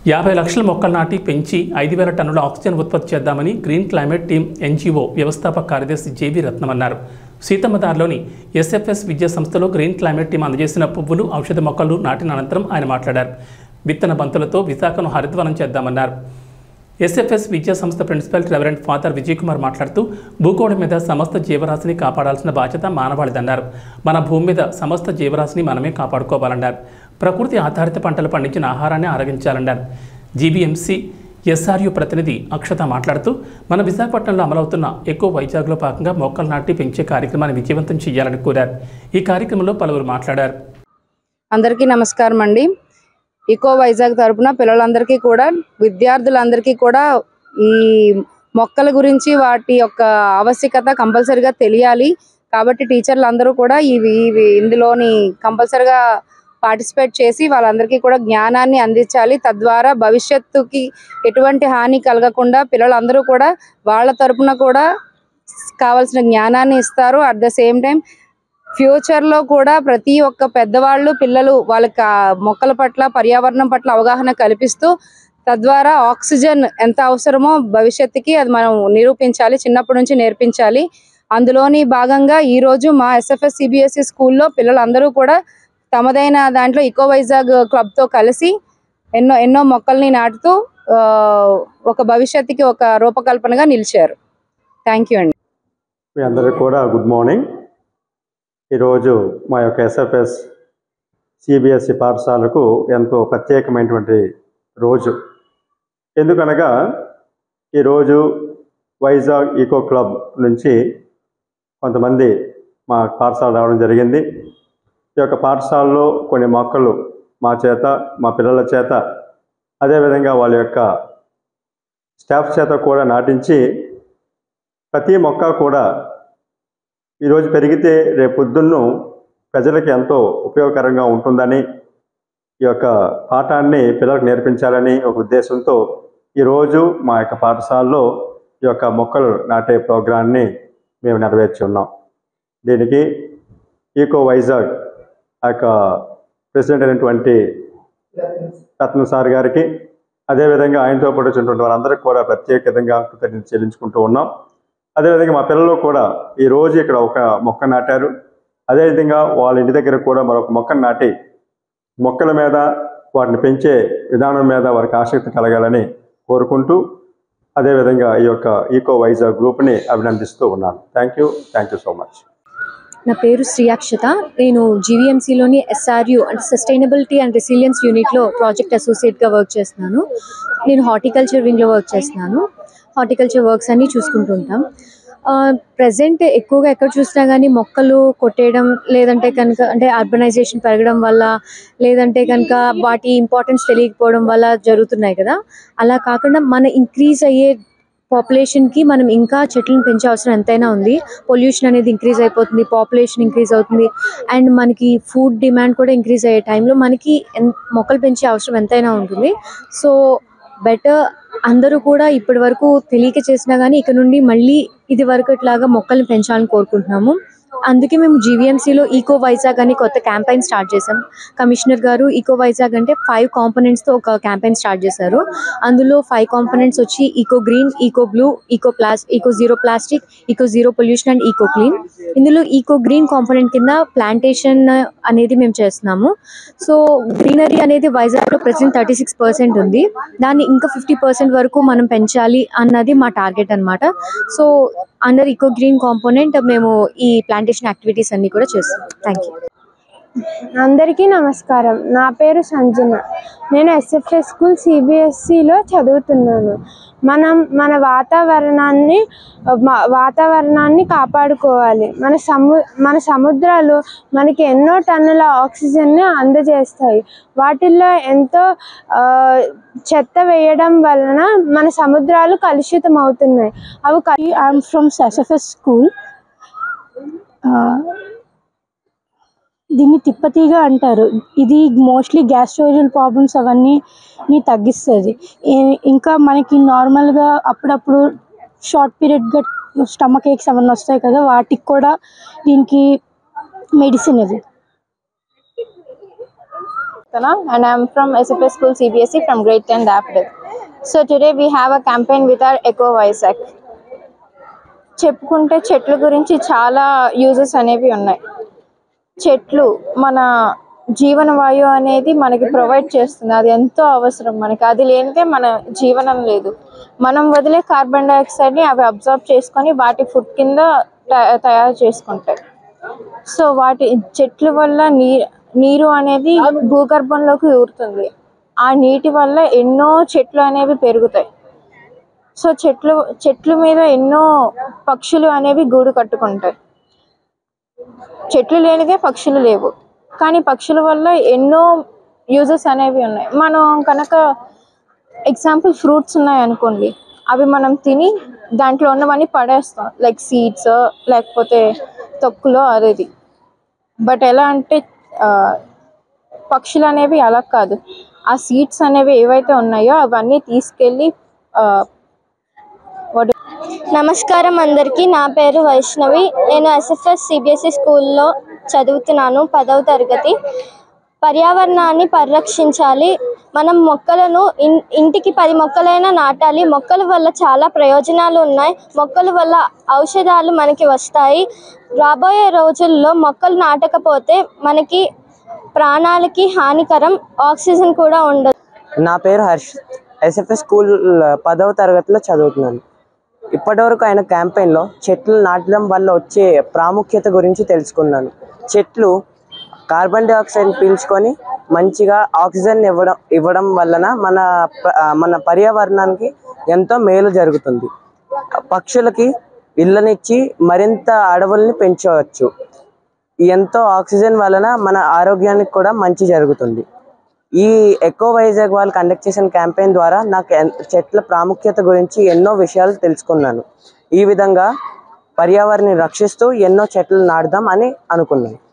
యాభై లక్షల మొక్కలు నాటి పెంచి ఐదు వేల టన్నుల ఆక్సిజన్ ఉత్పత్తి చేద్దామని గ్రీన్ క్లైమేట్ టీమ్ ఎన్జీఓ వ్యవస్థాపక కార్యదర్శి జేవి రత్నం అన్నారు సీతమ్మదారిలోని ఎస్ఎఫ్ఎస్ విద్యా సంస్థలో గ్రీన్ క్లైమేట్ టీం అందజేసిన పువ్వులు ఔషధ మొక్కలు నాటిన అనంతరం ఆయన మాట్లాడారు విత్తన బంతులతో విశాఖను హరితవనం చేద్దామన్నారు ఎస్ఎఫ్ఎస్ విద్యా సంస్థ principal reverend father Vijay Kumar మాట్లాడుతూ భూగోళం మీద సమస్త జీవరాశిని కాపాడాల్సిన బాధ్యత మానవాళిదన్నారు మన భూమి మీద సమస్త జీవరాశిని మనమే కాపాడుకోవాలన్నారు ప్రకృతి ఆధారిత పంటలు పండించిన ఆహారాన్ని ఆరగించాలన్నారు జీబీఎంసీ ఎస్ఆర్యు ప్రతినిధి అక్షత మాట్లాడుతూ మన విశాఖపట్నంలో అమలవుతున్న ఎక్కువ వైజాగ్లో భాగంగా మొక్కలు నాటి పెంచే కార్యక్రమాన్ని విజయవంతం చేయాలని కోరారు ఈ కార్యక్రమంలో పలువురు మాట్లాడారు అందరికీ నమస్కారం అండి ఇకో వైజాగ్ తరపున పిల్లలందరికీ కూడా విద్యార్థులందరికీ కూడా ఈ మొక్కల గురించి వాటి యొక్క ఆవశ్యకత కంపల్సరిగా తెలియాలి కాబట్టి టీచర్లు అందరూ కూడా ఇవి ఇవి ఇందులోని కంపల్సరిగా పార్టిసిపేట్ చేసి వాళ్ళందరికీ కూడా జ్ఞానాన్ని అందించాలి తద్వారా భవిష్యత్తుకి ఎటువంటి హాని కలగకుండా పిల్లలందరూ కూడా వాళ్ళ తరపున కూడా కావాల్సిన జ్ఞానాన్ని ఇస్తారు at the same time future లో కూడా ప్రతి ఒక్క పెద్దవాళ్ళు పిల్లలు వాళ్ళకి ఆ మొక్కల పట్ల పర్యావరణం పట్ల అవగాహన కల్పిస్తూ తద్వారా ఆక్సిజన్ ఎంత అవసరమో భవిష్యత్తుకి అది మనం నిరూపించాలి చిన్నప్పటి నుంచి నేర్పించాలి అందులోని భాగంగా ఈ రోజు మా ఎస్ఎఫ్ఎస్ సిబిఎస్ఈ స్కూల్లో పిల్లలందరూ కూడా తమదైన దాంట్లో ఇకో వైజాగ్ క్లబ్ తో కలిసి ఎన్నో ఎన్నో మొక్కల్ని నాటుతూ ఆ, ఒక భవిష్యత్తుకి ఒక రూపకల్పనగా నిలిచారు థ్యాంక్ యూ అండి మీ అందరికీ కూడా గుడ్ మార్నింగ్ ఈరోజు మా యొక్క ఎస్ఎఫ్ఎస్ సిబిఎస్ఈ పాఠశాలకు ఎంతో ప్రత్యేకమైనటువంటి రోజు ఎందుకనగా ఈరోజు వైజాగ్ ఈకో క్లబ్ నుంచి కొంతమంది మా పాఠశాల రావడం జరిగింది ఈ యొక్క పాఠశాలలో కొన్ని మొక్కలు మా చేత మా పిల్లల చేత అదేవిధంగా వాళ్ళ యొక్క స్టాఫ్ చేత కూడా నాటించి ప్రతి మొక్క కూడా ఈరోజు పెరిగితే రేపు పొద్దున్ను ప్రజలకు ఎంతో ఉపయోగకరంగా ఉంటుందని ఈ యొక్క పాఠాన్ని పిల్లలకు నేర్పించాలని ఒక ఉద్దేశంతో ఈరోజు మా యొక్క పాఠశాలలో ఈ యొక్క మొక్కలు నాటే ప్రోగ్రాన్ని మేము నెరవేర్చి ఉన్నాం దీనికి ఈకో వైజాగ్ ఆ యొక్క ప్రెసిడెంట్ అయినటువంటి రత్న సార్ గారికి అదేవిధంగా ఆయనతో పాటు వచ్చినటువంటి వారందరికీ కూడా ప్రత్యేకంగా కృతజ్ఞత చెల్లించుకుంటూ ఉన్నాం అదేవిధంగా మా పిల్లలు కూడా ఈ రోజు ఇక్కడ ఒక మొక్క నాటారు అదేవిధంగా వాళ్ళ ఇంటి దగ్గర కూడా మరొక మొక్కను నాటి మొక్కల మీద వాటిని పెంచే విధానం మీద వారికి ఆసక్తి కలగాలని కోరుకుంటూ అదేవిధంగా ఈ యొక్క ఈకో వైజాగ్ గ్రూప్ని అభినందిస్తూ ఉన్నాను thank you thank you so much నా పేరు శ్రీయాక్షత నేను జీవీఎంసీలోని ఎస్ఆర్యు అంటే సస్టైనబిలిటీ అండ్ రెసిలియన్స్ యూనిట్లో ప్రాజెక్ట్ అసోసియేట్గా వర్క్ చేస్తున్నాను నేను హార్టికల్చర్ వింగ్లో వర్క్ చేస్తున్నాను హార్టికల్చర్ వర్క్స్ అన్ని చూసుకుంటుంటాం ప్రజెంట్ ఎక్కువగా ఎక్కడ చూసినా కానీ మొక్కలు కొట్టేయడం లేదంటే కనుక అంటే అర్బనైజేషన్ పెరగడం వల్ల లేదంటే కనుక వాటి ఇంపార్టెన్స్ తెలియకపోవడం వల్ల జరుగుతున్నాయి కదా అలా కాకుండా మన ఇంక్రీజ్ అయ్యే పాపులేషన్కి మనం ఇంకా చెట్లను పెంచే అవసరం ఎంతైనా ఉంది పొల్యూషన్ అనేది ఇంక్రీజ్ అయిపోతుంది పాపులేషన్ ఇంక్రీజ్ అవుతుంది అండ్ మనకి ఫుడ్ డిమాండ్ కూడా ఇంక్రీజ్ అయ్యే టైంలో మనకి ఎన్- మొక్కలు పెంచే అవసరం ఎంతైనా ఉంటుంది సో బెటర్ అందరూ కూడా ఇప్పటి వరకు తెలియక చేసినా కానీ ఇక నుండి మళ్ళీ ఇది వరకు ఇట్లాగా మొక్కల్ని పెంచాలని కోరుకుంటున్నాము అందుకే మేము జీవీఎంసీలో ఈకో వైజాగ్ అని కొత్త క్యాంపెయిన్ స్టార్ట్ చేసాం కమిషనర్ గారు ఈకో వైజాగ్ అంటే ఫైవ్ కాంపనెంట్స్తో ఒక క్యాంపెయిన్ స్టార్ట్ చేశారు అందులో ఫైవ్ కాంపనెంట్స్ వచ్చి eco green eco blue eco plus eco zero plastic eco zero pollution and eco clean ఇందులో ఈకో గ్రీన్ కాంపనెంట్ కింద ప్లాంటేషన్ అనేది మేము చేస్తున్నాము సో గ్రీనరీ అనేది వైజాగ్లో ప్రజెంట్ థర్టీ సిక్స్ పర్సెంట్ ఉంది దాన్ని ఇంకా ఫిఫ్టీ పర్సెంట్ వరకు మనం పెంచాలి అన్నది మా టార్గెట్ అన్నమాట so under eco green component మేము ఈ ప్లాంటేషన్ యాక్టివిటీస్ అన్ని కూడా చేస్తాం థ్యాంక్ యూ అందరికీ నమస్కారం నా పేరు సంజన నేను ఎస్ఎఫ్ఎస్ స్కూల్ సిబిఎస్సిలో చదువుతున్నాను మనం మన వాతావరణాన్ని మా- వాతావరణాన్ని కాపాడుకోవాలి మన సము మన సముద్రాలు మనకి ఎన్నో టన్నుల ఆక్సిజన్ని అందజేస్తాయి వాటిల్లో ఎంతో ఆ, చెత్త వేయడం వలన మన సముద్రాలు కలుషితం అవుతున్నాయి అవి క- I'm from SFS school. Uh, దీన్ని తిప్పతీగ అంటారు ఇది మోస్ట్లీ గ్యాస్ట్రోజల్ ప్రాబ్లమ్స్ అవన్నీ ని తగ్గిస్తుంది ఈ- ఇంకా మనకి నార్మల్గా అప్పుడప్పుడు షార్ట్ పీరియడ్గా స్టమక్ ఏక్స్ అవన్నీ వస్తాయి కదా వాటికి కూడా దీనికి మెడిసిన్ ఇది Tana, and I'm from SFS School CBSE from grade 10 Daffodil. So today we have a campaign with our Eco Vizag. చెప్పుకుంటే చెట్ల గురించి చాలా యూజెస్ అనేవి ఉన్నాయి చెట్లు మన జీవన వాయువు అనేది మనకి ప్రొవైడ్ చేస్తుంది అది ఎంతో అవసరం మనకి అది లేనిదే మన జీవనం లేదు మనం వదిలే కార్బన్ డైఆక్సైడ్ని అవి అబ్జర్వ్ చేసుకొని వాటి ఫుడ్ కింద త- తయారు చేసుకుంటాయి సో వాటి చెట్ల వల్ల నీ నీరు అనేది భూగర్భంలోకి ఊరుతుంది ఆ నీటి వల్ల ఎన్నో చెట్లు అనేవి పెరుగుతాయి సో చెట్లు చెట్ల మీద ఎన్నో పక్షులు అనేవి గూడు కట్టుకుంటాయి చెట్లు లేనిదే పక్షులు లేవు కానీ పక్షుల వల్ల ఎన్నో యూజెస్ అనేవి ఉన్నాయి మనం కనుక ఎగ్జాంపుల్ ఫ్రూట్స్ ఉన్నాయి అనుకోండి అవి మనం తిని దాంట్లో ఉన్నవన్నీ పడేస్తాం లైక్ సీడ్స్ లేకపోతే తొక్కులో అదేది బట్ ఎలా అంటే ఆ, పక్షులు అనేవి అలా కాదు ఆ సీడ్స్ అనేవి ఏవైతే ఉన్నాయో అవన్నీ తీసుకెళ్ళి ఆ, వాటి నమస్కారం అందరికీ నా పేరు వైష్ణవి నేను ఎస్ఎఫ్ఎస్ సిబిఎస్ఈ స్కూల్లో చదువుతున్నాను పదవ తరగతి పర్యావరణాన్ని పరిరక్షించాలి మనం మొక్కలను ఇన్- ఇంటికి పది మొక్కలైనా నాటాలి మొక్కల వల్ల చాలా ప్రయోజనాలు ఉన్నాయి మొక్కల వల్ల ఔషధాలు మనకి వస్తాయి రాబోయే రోజుల్లో మొక్కలు నాటకపోతే మనకి ప్రాణాలకి హానికరం ఆక్సిజన్ కూడా ఉండదు నా పేరు హర్ష్ ఎస్ఎఫ్ఎస్ స్కూల్ పదవ తరగతిలో చదువుతున్నాను ఇప్పటివరకు అయిన క్యాంపెయిన్లో చెట్లు నాటడం వల్ల వచ్చే ప్రాముఖ్యత గురించి తెలుసుకున్నాను చెట్లు కార్బన్ డైఆక్సైడ్ పీల్చుకొని మంచిగా ఆక్సిజన్ ఇవ్వడం ఇవ్వడం వలన మన ప- మన పర్యావరణానికి ఎంతో మేలు జరుగుతుంది పక్షులకి ఇళ్ళనిచ్చి మరింత అడవుల్ని పెంచవచ్చు ఎంతో ఆక్సిజన్ వలన మన ఆరోగ్యానికి కూడా మంచి జరుగుతుంది ఈ ఎకో వైజాగ్ వాళ్ళు కండక్ట్ చేసిన క్యాంపెయిన్ ద్వారా నాకు ఎన్- చెట్ల ప్రాముఖ్యత గురించి ఎన్నో విషయాలు తెలుసుకున్నాను ఈ విధంగా పర్యావరణాన్ని రక్షిస్తూ ఎన్నో చెట్లు నాటుదాం అని అనుకున్నాను